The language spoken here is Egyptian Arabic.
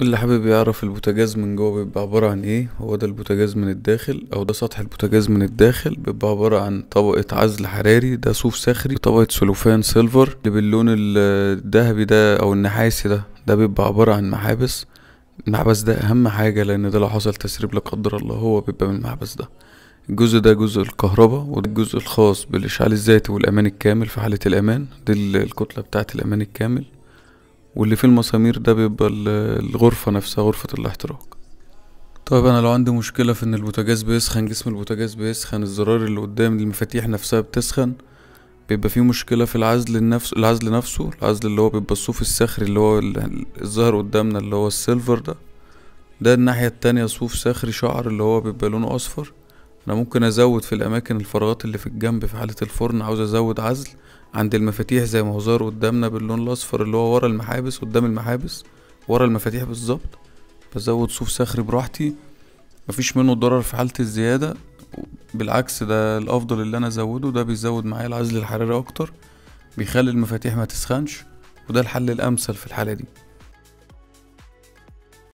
اللي حابب يعرف البوتاجاز من جوه بيبقى عبارة عن ايه هو ده البوتاجاز من الداخل او ده سطح البوتاجاز من الداخل بيبقى عبارة عن طبقة عزل حراري ده صوف صخري طبقة سلوفان سيلفر اللي باللون ال- الذهبي ده او النحاسي ده ده بيبقى عبارة عن محابس المحبس ده اهم حاجة لان ده لو حصل تسريب لا قدر الله هو بيبقى من المحبس ده الجزء ده جزء الكهرباء وده الجزء الخاص بالإشعال الذاتي والأمان الكامل في حالة الأمان دي ال- الكتلة بتاعة الأمان الكامل واللي فيه المسامير ده بيبقى ال- الغرفة نفسها غرفة الاحتراق طيب أنا لو عندي مشكلة في إن البوتاجاز بيسخن جسم البوتاجاز بيسخن الزرار اللي قدام المفاتيح نفسها بتسخن بيبقى فيه مشكلة في العزل النفس العزل نفسه العزل اللي هو بيبقى الصوف الصخري اللي هو ال- الظاهر قدامنا اللي هو السيلفر ده ده الناحية التانية صوف صخري شعر اللي هو بيبقى لونه أصفر أنا ممكن أزود في الأماكن الفراغات اللي في الجنب في حالة الفرن عاوز أزود عزل عند المفاتيح زي ما هو ظاهر قدامنا باللون الأصفر اللي هو ورا المحابس قدام المحابس ورا المفاتيح بالظبط بزود صوف صخري براحتي مفيش منه ضرر في حالة الزيادة بالعكس ده الأفضل اللي أنا أزوده ده بيزود معايا العزل الحراري أكتر بيخلي المفاتيح ما تسخنش وده الحل الأمثل في الحالة دي